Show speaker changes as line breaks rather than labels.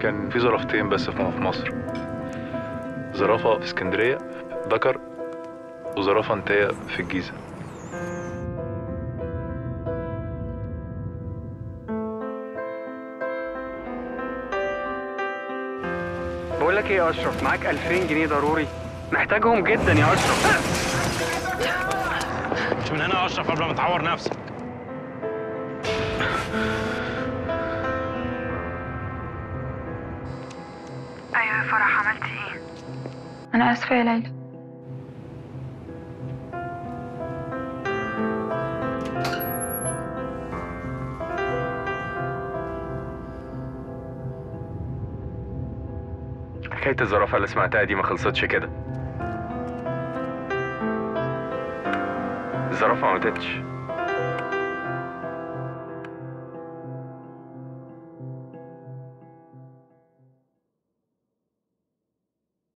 كان في زرافتين بس في في مصر زرافة في اسكندرية ذكر وزرافة انتاية في الجيزة
بقول لك ايه يا اشرف معاك 2000 جنيه ضروري محتاجهم جدا يا اشرف
مش من هنا يا اشرف قبل ما تعور نفسك
ايوه يا فرح عملتي ايه انا اسفه يا ليلى
حكايه الزرافه اللي سمعتها دي ما خلصتش كده الزرافه ما ماتتش